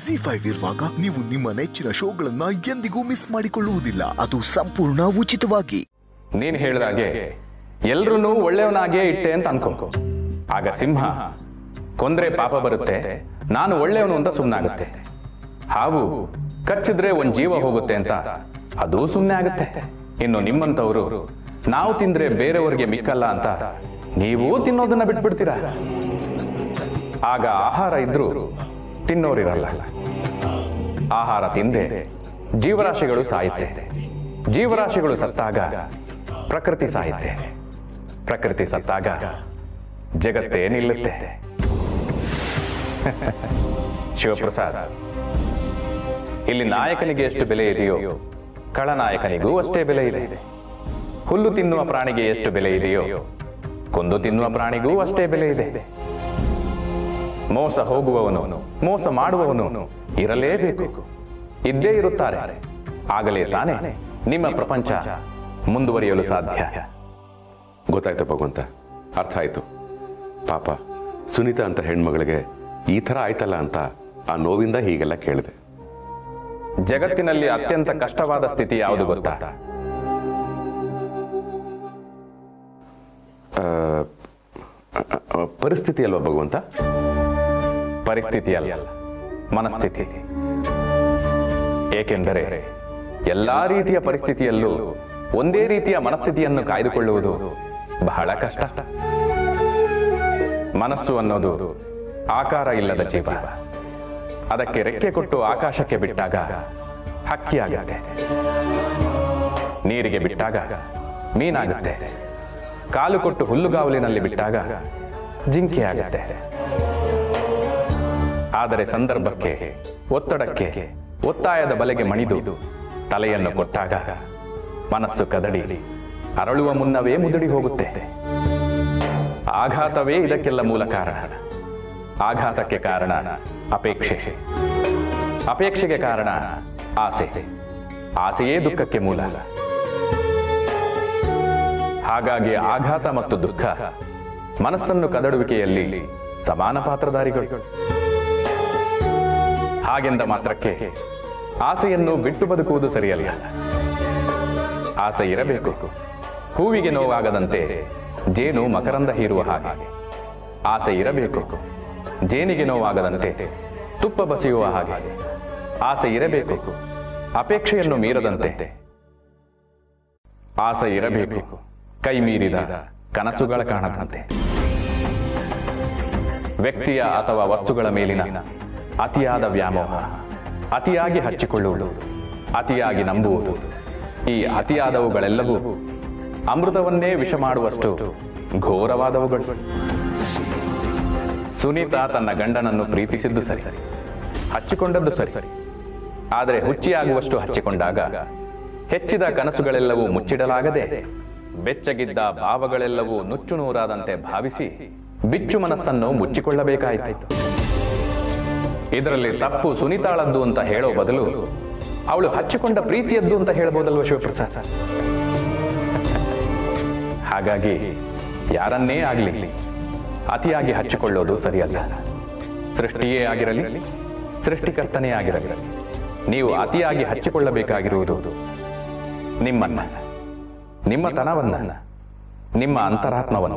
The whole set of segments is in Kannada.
ಜಿ ಫೈವ್ ಇರುವಾಗ ನೀವು ನಿಮ್ಮ ನೆಚ್ಚಿನ ಶೋಗಳನ್ನ ಎಂದಿಗೂ ಮಿಸ್ ಮಾಡಿಕೊಳ್ಳುವುದಿಲ್ಲ ಅದು ಸಂಪೂರ್ಣ ಉಚಿತವಾಗಿ ನೀನ್ ಹೇಳಿದಾಗೆ ಎಲ್ರೂ ಒಳ್ಳೆಯವನಾಗೇ ಇಟ್ಟೆ ಅಂತ ಅನ್ಕೋ ಆಗ ಸಿಂಹ ಕೊಂದ್ರೆ ಪಾಪ ಬರುತ್ತೆ ನಾನು ಒಳ್ಳೆಯವನು ಅಂತ ಸುಮ್ಮನಾಗುತ್ತೆ ಹಾವು ಕಚ್ಚಿದ್ರೆ ಒಂದ್ ಜೀವ ಹೋಗುತ್ತೆ ಅಂತ ಅದು ಸುಮ್ಮನೆ ಆಗುತ್ತೆ ಇನ್ನು ನಿಮ್ಮಂತವರು ನಾವು ತಿಂದ್ರೆ ಬೇರೆಯವರಿಗೆ ಮಿಕ್ಕಲ್ಲ ಅಂತ ನೀವು ತಿನ್ನೋದನ್ನ ಬಿಟ್ಬಿಡ್ತೀರಾ ಆಗ ಆಹಾರ ಇದ್ರೂ ತಿನ್ನೋರಿರಲ್ಲ ಆಹಾರ ತಿಂದೆ ಜೀವರಾಶಿಗಳು ಸಾಯುತ್ತೆ ಜೀವರಾಶಿಗಳು ಸತ್ತಾಗ ಪ್ರಕೃತಿ ಸಾಯುತ್ತೆ ಪ್ರಕೃತಿ ಸತ್ತಾಗ ಜಗತ್ತೇ ನಿಲ್ಲುತ್ತೆ ಶಿವಪ್ರಸಾದ್ ಇಲ್ಲಿ ನಾಯಕನಿಗೆ ಎಷ್ಟು ಬೆಲೆ ಇದೆಯೋ ಖಳನಾಯಕನಿಗೂ ಅಷ್ಟೇ ಬೆಲೆ ಇದೆ ಹುಲ್ಲು ತಿನ್ನುವ ಪ್ರಾಣಿಗೆ ಎಷ್ಟು ಬೆಲೆ ಇದೆಯೋ ಕೊಂದು ತಿನ್ನುವ ಪ್ರಾಣಿಗೂ ಅಷ್ಟೇ ಬೆಲೆ ಇದೆ ಮೋಸ ಹೋಗುವವನು ಮೋಸ ಮಾಡುವವನು ಇರಲೇಬೇಕು ಇದ್ದೇ ಇರುತ್ತಾರೆ ಆಗಲೇ ತಾನೇ ನಿಮ್ಮ ಪ್ರಪಂಚ ಮುಂದುವರಿಯಲು ಸಾಧ್ಯ ಗೊತ್ತಾಯ್ತು ಭಗವಂತ ಅರ್ಥ ಆಯ್ತು ಪಾಪ ಸುನೀತಾ ಅಂತ ಹೆಣ್ಮಗಳಿಗೆ ಈ ಥರ ಆಯ್ತಲ್ಲ ಅಂತ ಆ ನೋವಿಂದ ಹೀಗೆಲ್ಲ ಕೇಳಿದೆ ಜಗತ್ತಿನಲ್ಲಿ ಅತ್ಯಂತ ಕಷ್ಟವಾದ ಸ್ಥಿತಿ ಯಾವುದು ಗೊತ್ತಾ ಆ, ಆ, ಪರಿಸ್ಥಿತಿ ಅಲ್ವಾ ಭಗವಂತ ಪರಿಸ್ಥಿತಿ ಅಲ್ಲ ಮನಸ್ಥಿತಿ ಏಕೆಂದರೆ ಎಲ್ಲಾ ರೀತಿಯ ಪರಿಸ್ಥಿತಿಯಲ್ಲೂ ಒಂದೇ ರೀತಿಯ ಮನಸ್ಥಿತಿಯನ್ನು ಕಾಯ್ದುಕೊಳ್ಳುವುದು ಬಹಳ ಕಷ್ಟ ಮನಸ್ಸು ಅನ್ನೋದು ಆಕಾರ ಇಲ್ಲದ ಜೀವ ಅದಕ್ಕೆ ರೆಕ್ಕೆ ಕೊಟ್ಟು ಆಕಾಶಕ್ಕೆ ಬಿಟ್ಟಾಗ ಹಕ್ಕಿಯಾಗುತ್ತೆ ನೀರಿಗೆ ಬಿಟ್ಟಾಗ ಮೀನಾಗುತ್ತೆ ಕಾಲು ಕೊಟ್ಟು ಹುಲ್ಲುಗಾವಲಿನಲ್ಲಿ ಬಿಟ್ಟಾಗ ಜಿಂಕೆ ಆಗುತ್ತೆ ಆದರೆ ಸಂದರ್ಭಕ್ಕೆ ಒತ್ತಡಕ್ಕೆ ಒತ್ತಾಯದ ಬಲೆಗೆ ಮಣಿದು ತಲೆಯನ್ನು ಕೊಟ್ಟಾಗ ಮನಸ್ಸು ಕದಡಿ ಅರಳುವ ಮುನ್ನವೇ ಮುದುಡಿ ಹೋಗುತ್ತೆ ಆಘಾತವೇ ಇದಕ್ಕೆಲ್ಲ ಮೂಲ ಕಾರಣ ಆಘಾತಕ್ಕೆ ಕಾರಣ ಅಪೇಕ್ಷೆ ಅಪೇಕ್ಷೆಗೆ ಕಾರಣ ಆಸೆ ಆಸೆಯೇ ದುಃಖಕ್ಕೆ ಮೂಲ ಹಾಗಾಗಿ ಆಘಾತ ಮತ್ತು ದುಃಖ ಮನಸ್ಸನ್ನು ಕದಡುವಿಕೆಯಲ್ಲಿ ಸಮಾನ ಪಾತ್ರಧಾರಿಗಳು ಹಾಗೆಂದ ಮಾತ್ರಕ್ಕೆ ಆಸೆಯನ್ನು ಬಿಟ್ಟು ಬದುಕುವುದು ಸರಿಯಲ್ಲ ಆಸೆ ಇರಬೇಕು ಹೂವಿಗೆ ನೋವಾಗದಂತೆ ಜೇನು ಮಕರಂದ ಹೀರುವ ಹಾಗೆ ಆಸೆ ಇರಬೇಕು ಜೇನಿಗೆ ನೋವಾಗದಂತೆ ತುಪ್ಪ ಬಸಿಯುವ ಹಾಗೆ ಆಸೆ ಇರಬೇಕು ಅಪೇಕ್ಷೆಯನ್ನು ಮೀರದಂತೆ ಆಸೆ ಇರಬೇಕು ಕೈ ಮೀರಿದ ಕನಸುಗಳ ಕಾಣದಂತೆ ವ್ಯಕ್ತಿಯ ಅಥವಾ ವಸ್ತುಗಳ ಮೇಲಿನ ಅತಿಯಾದ ವ್ಯಾಮೋಹ ಅತಿಯಾಗಿ ಹಚ್ಚಿಕೊಳ್ಳುವುದು ಅತಿಯಾಗಿ ನಂಬುವುದು ಈ ಅತಿಯಾದವುಗಳೆಲ್ಲವೂ ಅಮೃತವನ್ನೇ ವಿಷ ಮಾಡುವಷ್ಟು ಘೋರವಾದವುಗಳು ಸುನೀತಾ ತನ್ನ ಗಂಡನನ್ನು ಪ್ರೀತಿಸಿದ್ದು ಸರಿ ಹಚ್ಚಿಕೊಂಡದ್ದು ಸರಿ ಆದರೆ ಹುಚ್ಚಿಯಾಗುವಷ್ಟು ಹಚ್ಚಿಕೊಂಡಾಗ ಹೆಚ್ಚಿದ ಕನಸುಗಳೆಲ್ಲವೂ ಮುಚ್ಚಿಡಲಾಗದೆ ಬೆಚ್ಚಗಿದ್ದ ಭಾವಗಳೆಲ್ಲವೂ ನುಚ್ಚು ನೂರಾದಂತೆ ಭಾವಿಸಿ ಬಿಚ್ಚು ಮನಸ್ಸನ್ನು ಮುಚ್ಚಿಕೊಳ್ಳಬೇಕಾಯಿತು ಇದರಲ್ಲಿ ತಪ್ಪು ಸುನೀತಾಳದ್ದು ಅಂತ ಹೇಳೋ ಬದಲು ಅವಳು ಹಚ್ಚಿಕೊಂಡ ಪ್ರೀತಿಯದ್ದು ಅಂತ ಹೇಳ್ಬೋದಲ್ವ ಶಿವಪ್ರಸಾದ್ ಹಾಗಾಗಿ ಯಾರನ್ನೇ ಆಗಲಿ ಅತಿಯಾಗಿ ಹಚ್ಚಿಕೊಳ್ಳೋದು ಸರಿಯಲ್ಲ ಸೃಷ್ಟಿಯೇ ಆಗಿರಲಿ ಸೃಷ್ಟಿಕರ್ತನೇ ಆಗಿರಲಿ ನೀವು ಅತಿಯಾಗಿ ಹಚ್ಚಿಕೊಳ್ಳಬೇಕಾಗಿರುವುದು ನಿಮ್ಮನ್ನ ನಿಮ್ಮ ತನವನ್ನ ನಿಮ್ಮ ಅಂತರಾತ್ಮವನ್ನ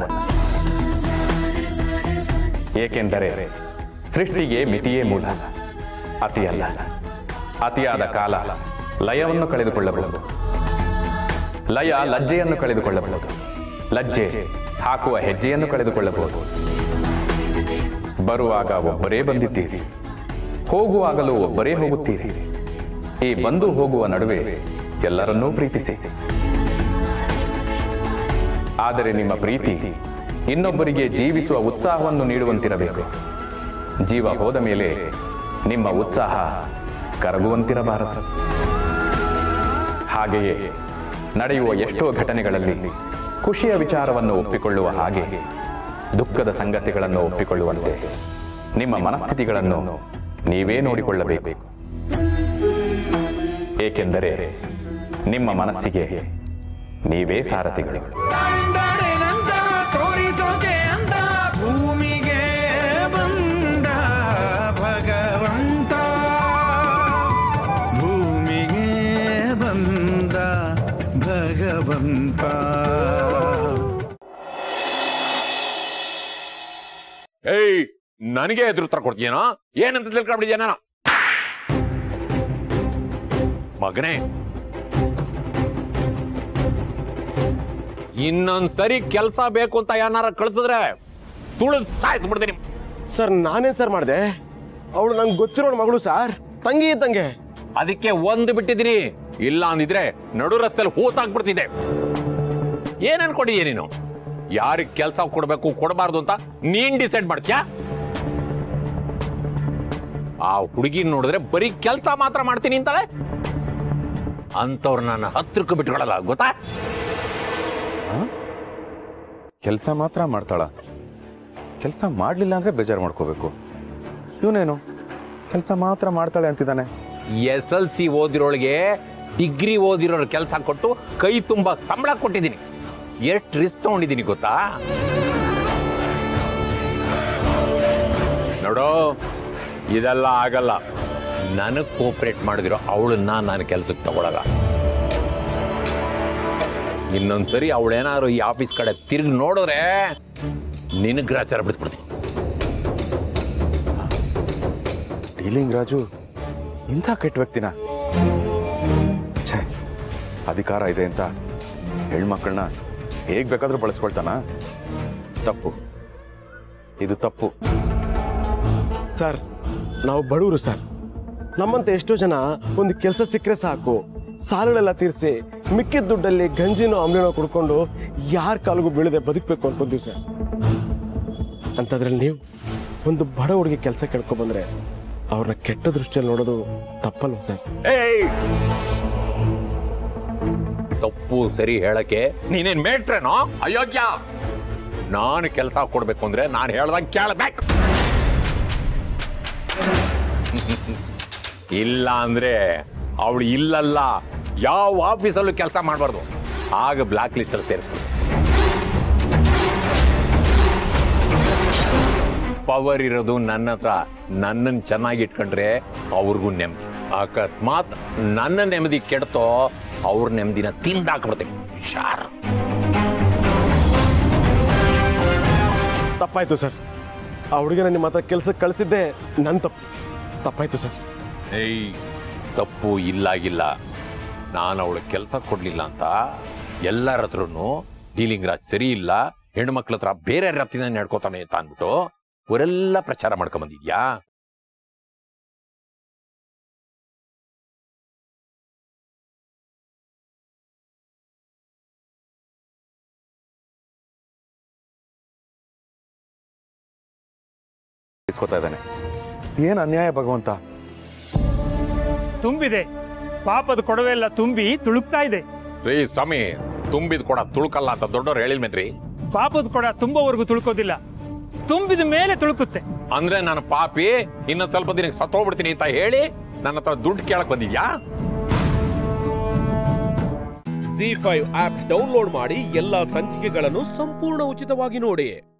ಏಕೆಂದರೆ ಸೃಷ್ಟಿಗೆ ಮಿತಿಯೇ ಮೂಲ ಅತಿಯಲ್ಲ ಅತಿಯಾದ ಕಾಲ ಲಯವನ್ನು ಕಳೆದುಕೊಳ್ಳಬಹುದು ಲಯ ಲಜ್ಜೆಯನ್ನು ಕಳೆದುಕೊಳ್ಳಬಹುದು ಲಜ್ಜೆ ಹಾಕುವ ಹೆಜ್ಜೆಯನ್ನು ಕಳೆದುಕೊಳ್ಳಬಹುದು ಬರುವಾಗ ಒಬ್ಬರೇ ಬಂದಿದ್ದೀರಿ ಹೋಗುವಾಗಲೂ ಒಬ್ಬರೇ ಹೋಗುತ್ತೀರಿ ಈ ಬಂದು ಹೋಗುವ ನಡುವೆ ಎಲ್ಲರನ್ನೂ ಪ್ರೀತಿಸಿ ಆದರೆ ನಿಮ್ಮ ಪ್ರೀತಿ ಇನ್ನೊಬ್ಬರಿಗೆ ಜೀವಿಸುವ ಉತ್ಸಾಹವನ್ನು ನೀಡುವಂತಿರಬೇಕು ಜೀವ ಹೋದ ಮೇಲೆ ನಿಮ್ಮ ಉತ್ಸಾಹ ಕರಗುವಂತಿರಬಾರದು ಹಾಗೆಯೇ ನಡೆಯುವ ಎಷ್ಟೋ ಘಟನೆಗಳಲ್ಲಿ ಖುಷಿಯ ವಿಚಾರವನ್ನು ಒಪ್ಪಿಕೊಳ್ಳುವ ಹಾಗೆ ದುಃಖದ ಸಂಗತಿಗಳನ್ನು ಒಪ್ಪಿಕೊಳ್ಳುವಂತೆ ನಿಮ್ಮ ಮನಸ್ಥಿತಿಗಳನ್ನು ನೀವೇ ನೋಡಿಕೊಳ್ಳಬೇಕು ಏಕೆಂದರೆ ನಿಮ್ಮ ಮನಸ್ಸಿಗೆ ನೀವೇ ಸಾರಥಿಗಳು ತಂದಡೆನಂತ ತೋರಿಸೋಕೆ ಅಂತ ಭೂಮಿಗೆ ಬಂದ ಭಗವಂತ ನನಗೆ ಎದುರು ಉತ್ತರ ಕೊಡ್ತೀಯೇನೋ ಏನಂತ ತಿಳ್ಕೊಂಡ್ಬಿಟ್ಟಿದ್ಯಾ ನಾನು ಮಗನೇ ಇನ್ನೊಂದ್ಸರಿ ಕೆಲಸ ಬೇಕು ಅಂತ ಯಾರು ಕಳ್ಸಿದ್ರೆ ತುಳಿದು ಸಾಯಿಸ್ಬಿಡ್ತೀನಿ ಸರ್ ನಾನೇ ಸರ್ ಮಾಡಿದೆ ಅವಳು ನಂಗೆ ಗೊತ್ತಿರೋ ಮಗಳು ಸರ್ ತಂಗಿ ಇದ್ದಂಗೆ ಅದಕ್ಕೆ ಒಂದು ಬಿಟ್ಟಿದ್ದೀನಿ ಇಲ್ಲ ಅಂದಿದ್ರೆ ನಡು ರಸ್ತೆಯಲ್ಲಿ ಹೂತಾಕ್ಬಿಡ್ತಿದ್ದೆ ಏನ್ ಅನ್ಕೊಂಡಿದ್ಯಾ ನೀನು ಯಾರಿಗೆ ಕೆಲಸ ಕೊಡ್ಬೇಕು ಕೊಡಬಾರ್ದು ಅಂತ ನೀನ್ ಡಿಸೈಡ್ ಮಾಡ್ತೀಯಾ ಆ ಹುಡುಗಿ ನೋಡಿದ್ರೆ ಬರೀ ಕೆಲಸ ಮಾತ್ರ ಮಾಡ್ತೀನಿ ಅಂತಾಳೆ ಅಂತವ್ರು ನಾನು ಹತ್ರಕ್ಕೆ ಬಿಟ್ಕೊಳಲ್ಲ ಗೊತ್ತಾ ಕೆಲಸ ಮಾತ್ರ ಮಾಡ್ತಾಳ ಕೆಲಸ ಮಾಡಲಿಲ್ಲ ಅಂದ್ರೆ ಬೇಜಾರು ಮಾಡ್ಕೋಬೇಕು ಇವನೇನು ಕೆಲಸ ಮಾತ್ರ ಮಾಡ್ತಾಳೆ ಅಂತಿದ್ದಾನೆ ಎಸ್ ಎಲ್ ಸಿ ಓದಿರೋಳಿಗೆ ಡಿಗ್ರಿ ಓದಿರೋರ್ ಕೆಲಸ ಕೊಟ್ಟು ಕೈ ತುಂಬಾ ಸಂಬಳ ಕೊಟ್ಟಿದ್ದೀನಿ ಎಷ್ಟು ರಿಸ್ಕ್ ತಗೊಂಡಿದ್ದೀನಿ ಗೊತ್ತಾ ನೋಡೋ ಇದೆಲ್ಲ ಆಗಲ್ಲ ನನಗ್ ಕೋಪರೇಟ್ ಮಾಡಿದಿರೋ ಅವಳನ್ನ ನಾನು ಕೆಲ್ಸಕ್ಕೆ ತಗೊಳಲ್ಲ ಇನ್ನೊಂದ್ಸರಿ ಅವಳೇನಾದ್ರು ಈ ಆಫೀಸ್ ಕಡೆ ತಿರುಗಿ ನೋಡಿದ್ರೆ ನಿನಗ್ ಗ್ರಾಚಾರ ಬಿಡಿಸ್ಬಿಡ್ತೀನಿ ಡೀಲಿಂಗ್ ರಾಜು ಇಂಥ ಕೆಟ್ಟ ವ್ಯಕ್ತಿನ ಛೇ ಅಧಿಕಾರ ಇದೆ ಅಂತ ಹೆಣ್ಮಕ್ಳನ್ನ ಹೇಗ್ ಬೇಕಾದ್ರೂ ಬಳಸ್ಕೊಳ್ತಾನ ತಪ್ಪು ಇದು ತಪ್ಪು ಸರ್ ನಾವು ಬಡವರು ಸರ್ ನಮ್ಮಂತ ಎಷ್ಟೋ ಜನ ಒಂದು ಕೆಲಸ ಸಿಕ್ಕರೆ ಸಾಕು ಸಾಲಗಳೆಲ್ಲ ತೀರಿಸಿ ಮಿಕ್ಕಿದ ದುಡ್ಡಲ್ಲಿ ಗಂಜಿನೋ ಅಂಬ್ಲಿನೋ ಕುಡ್ಕೊಂಡು ಯಾರ ಕಾಲಿಗೂ ಬೀಳದೆ ಬದುಕಬೇಕು ಅನ್ಕೊಂತೀವಿ ಸರ್ ಅಂತದ್ರಲ್ಲಿ ನೀವು ಒಂದು ಬಡ ಹುಡುಗಿ ಕೆಲಸ ಕೇಳ್ಕೊ ಬಂದ್ರೆ ಅವ್ರನ್ನ ಕೆಟ್ಟ ದೃಷ್ಟಿಯಲ್ಲಿ ನೋಡೋದು ತಪ್ಪಲ್ವ ಸರ್ ಏಯ್ ತಪ್ಪು ಸರಿ ಹೇಳಕ್ಕೆ ನೀನೇನ್ ಮೇಟ್ರೇನೋ ಅಯೋಗ್ಯ ನಾನು ಕೆಲಸ ಕೊಡ್ಬೇಕು ಅಂದ್ರೆ ನಾನು ಹೇಳ್ದಂಗೆ ಕೇಳಬೇಕು ಇಲ್ಲ ಅಂದ್ರೆ ಅವಳು ಇಲ್ಲಲ್ಲ ಯಾವ ಆಫೀಸಲ್ಲೂ ಕೆಲಸ ಮಾಡಬಾರ್ದು ಆಗ ಬ್ಲಾಕ್ ಲಿಸ್ಟ್ ಅಲ್ಲಿ ಸೇರಿಸ್ಬೋದು ಪವರ್ ಇರೋದು ನನ್ನ ಹತ್ರ ನನ್ನನ್ನು ಚೆನ್ನಾಗಿ ಇಟ್ಕೊಂಡ್ರೆ ಅವ್ರಿಗೂ ನೆಮ್ಮದಿ ಅಕಸ್ಮಾತ್ ನನ್ನ ನೆಮ್ಮದಿ ಕೆಡ್ತೋ ಅವ್ರ ನೆಮ್ಮದಿನ ತಿಂದಾಕ್ಬಿಡ್ತೀನಿ ಶಾರ್ ತಪ್ಪಾಯ್ತು ಸರ್ ಆ ಹುಡುಗಿನ ನಿಮ್ಮ ಹತ್ರ ಕೆಲ್ಸಕ್ಕೆ ಕಳಿಸಿದ್ದೆ ನನ್ನ ತಪ್ಪು ತಪ್ಪಾಯ್ತು ಸರ್ ಏಯ್ ತಪ್ಪು ಇಲ್ಲ ನಾನು ಅವಳ ಕೆಲಸ ಕೊಡ್ಲಿಲ್ಲ ಅಂತ ಎಲ್ಲರ ಹತ್ರನು ಡೀಲಿಂಗ್ ರಾಜ್ ಸರಿ ಇಲ್ಲ ಹೆಣ್ಮಕ್ಳ ಹತ್ರ ಬೇರೆ ರತ್ತಿನ ನಡ್ಕೋತಾನೆ ಅಂತ ಅಂದ್ಬಿಟ್ಟು ಅವರೆಲ್ಲ ಪ್ರಚಾರ ಮಾಡ್ಕೊಂಡ್ ಬಂದಿದ್ಯಾ ಇಸ್ಕೊತಾ ಇದ್ದಾನೆ ಏನ್ ಅನ್ಯಾಯ ಭಗವಂತ ತುಂಬಿದೆ ಪಾಪದ ಕೊಡವೆ ಎಲ್ಲ ತುಂಬಿ ತುಳುಕ್ತಾ ಇದೆ ರೀ ಸ್ವಾಮಿ ತುಂಬಿದ್ ಕೊಡ ತುಳ್ಕಲ್ಲ ಅಂತ ದೊಡ್ಡವ್ರು ಹೇಳಿಲ್ಮೇನ್ರಿ ಪಾಪದ ಕೊಡ ತುಂಬವರೆಗೂ ತುಳ್ಕೋದಿಲ್ಲ ತುಂಬಿದ ಮೇಲೆ ತುಳುಕುತ್ತೆ ಅಂದ್ರೆ ನಾನು ಪಾಪಿ ಇನ್ನ ಸ್ವಲ್ಪ ದಿನಕ್ಕೆ ಸತ್ತೋಗ್ಬಿಡ್ತೀನಿ ಅಂತ ಹೇಳಿ ನನ್ನ ಹತ್ರ ದುಡ್ಡು ಕೇಳಕ್ ಬಂದಿದ್ಯಾ ಜಿ ಫೈವ್ ಆಪ್ ಡೌನ್ಲೋಡ್ ಮಾಡಿ ಎಲ್ಲಾ ಸಂಚಿಕೆಗಳನ್ನು ಸಂಪೂರ್ಣ ಉಚಿತವಾಗಿ ನೋಡಿ